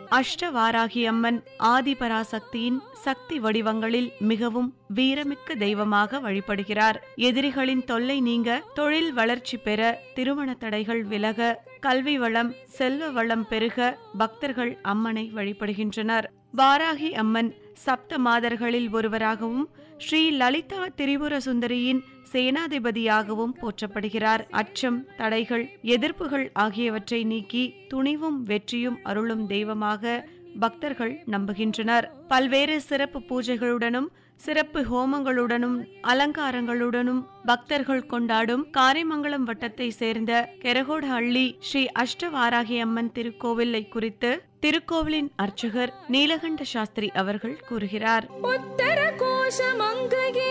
அஷ்டவாராகி அம்மன் ஆதிபராசக்தியின் சக்தி வடிவங்களில் மிகவும் வீரமிக்க தெய்வமாக வழிபடுகிறார் எதிரிகளின் தொல்லை நீங்க தொழில் வளர்ச்சி பெற திருமண தடைகள் விலக கல்வி வளம் செல்வ வளம் பெருக பக்தர்கள் அம்மனை வழிபடுகின்றனர் வாராகி அம்மன் சப்த மாதர்களில் ஒருவராகவும் ஸ்ரீ லலிதா திரிபுர சுந்தரியின் சேனாதிபதியாகவும் போற்றப்படுகிறார் அச்சம் தடைகள் எதிர்ப்புகள் ஆகியவற்றை நீக்கி துணிவும் வெற்றியும் அருளும் தெய்வமாக பக்தர்கள் நம்புகின்றனர் பல்வேறு சிறப்பு பூஜைகளுடனும் சிறப்பு ஹோமங்களுடனும் அலங்காரங்களுடனும் பக்தர்கள் கொண்டாடும் காரிமங்கலம் வட்டத்தை சேர்ந்த கெரகோடஹள்ளி ஸ்ரீ அஷ்டவாராகி அம்மன் திருக்கோவிலை குறித்து திருக்கோவிலின் அர்ச்சகர் நீலகண்ட சாஸ்திரி அவர்கள் கூறுகிறார் உத்தர கோஷமங்கையே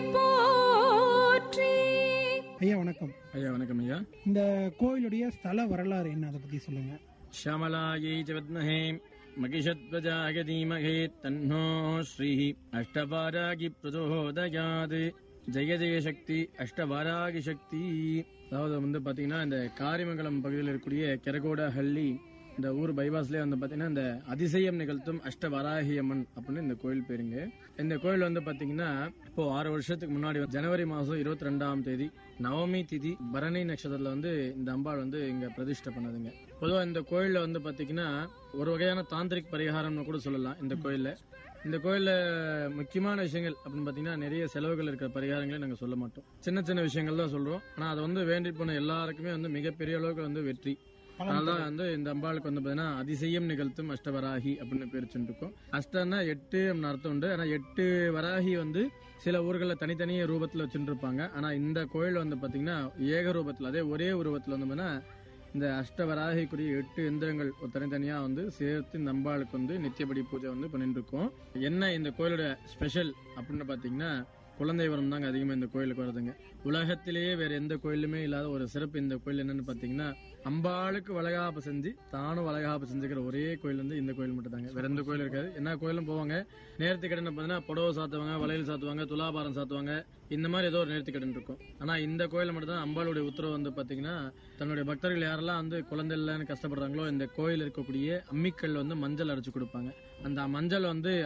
போற்றி ஐயா வணக்கம் ஐயா வணக்கம் ஐயா இந்த கோயிலுடைய ஸ்தல வரலாறு என்ன அதை பத்தி சொல்லுங்க श्यामलायै च विद्महे मகிஷத்வஜாய தீமகே தன்னோ ஸ்ரீ அஷ்டவாராகி பிரச்சோதயாத் ஜெய ஜெய சக்தி அஷ்டவாராகி சக்தி அதாவது வந்து பாத்தீங்கன்னா இந்த காரிமங்கலம் பகுதியில் இருக்கக்கூடிய கெரகோடஹள்ளி இந்த ஊர் பைபாஸ்லயே வந்து பாத்தீங்கன்னா இந்த அதிசயம் நிகழ்த்தும் அஷ்டவராகி அம்மன் அப்படின்னு இந்த கோயில் பேருங்க இந்த கோயில் வந்து பாத்தீங்கன்னா இப்போ ஆறு வருஷத்துக்கு முன்னாடி ஜனவரி மாசம் இருபத்தி ரெண்டாம் தேதி நவமி திதி பரணி நட்சத்திரத்துல வந்து இந்த அம்பாள் வந்து இங்க பிரதிஷ்டை பண்ணதுங்க பொதுவா இந்த கோயில்ல வந்து பாத்தீங்கன்னா ஒரு வகையான தாந்திரிக் பரிகாரம்னு கூட சொல்லலாம் இந்த கோயில்ல இந்த கோயில்ல முக்கியமான விஷயங்கள் அப்படின்னு பாத்தீங்கன்னா நிறைய செலவுகள் இருக்கிற பரிகாரங்களை நாங்க சொல்ல மாட்டோம் சின்ன சின்ன விஷயங்கள் தான் சொல்றோம் ஆனா அதை வந்து வேண்டி போன எல்லாருக்குமே வந்து மிகப்பெரிய அளவுக்கு வந்து வெற்றி அதனாலதான் வந்து இந்த அம்பாளுக்கு வந்து பாத்தீங்கன்னா அதிசயம் நிகழ்த்தும் அஷ்டவராகி அப்படின்னு பேர் வச்சுருக்கோம் அஷ்டன்னா எட்டு அப்படின்னு அர்த்தம் உண்டு ஆனா எட்டு வராகி வந்து சில ஊர்களில் தனித்தனிய ரூபத்துல வச்சுருப்பாங்க ஆனா இந்த கோயில் வந்து பாத்தீங்கன்னா ஏக ரூபத்துல அதே ஒரே உருவத்துல வந்து பாத்தீங்கன்னா இந்த அஷ்டவராகிக்குரிய எட்டு எந்திரங்கள் ஒரு தனித்தனியா வந்து சேர்த்து இந்த அம்பாளுக்கு வந்து நித்தியபடி பூஜை வந்து பண்ணிட்டு இருக்கோம் என்ன இந்த கோயிலோட ஸ்பெஷல் அப்படின்னு பாத்தீங்கன்னா குழந்தை வரம் தாங்க அதிகமா இந்த கோயிலுக்கு வருதுங்க உலகத்திலேயே வேற எந்த கோயிலுமே இல்லாத ஒரு சிறப்பு இந்த கோயில் என்னன்னு பாத்தீங்கன்னா அம்பாளுக்கு வளகாப்பு செஞ்சு தானும் வளகாப்பு செஞ்சுக்கிற ஒரே கோயில் வந்து இந்த கோயில் மட்டும் தாங்க வேற எந்த கோயில் இருக்காது என்ன கோயிலும் போவாங்க நேர்த்தி கடன் பார்த்தீங்கன்னா புடவை சாத்துவாங்க வளையல் சாத்துவாங்க துலாபாரம் சாத்துவாங்க இந்த மாதிரி ஏதோ ஒரு நேர்த்தி கடன் இருக்கும் ஆனா இந்த கோயில மட்டும் தான் அம்பாளுடைய உத்தரவு வந்து பாத்தீங்கன்னா தன்னுடைய பக்தர்கள் யாரெல்லாம் வந்து குழந்தை இல்லைன்னு கஷ்டப்படுறாங்களோ இந்த கோயில் இருக்கக்கூடிய அம்மிக்கல் வந்து மஞ்சள் அரைச்சு கொடுப்பாங்க அந்த மஞ்சள் வந்து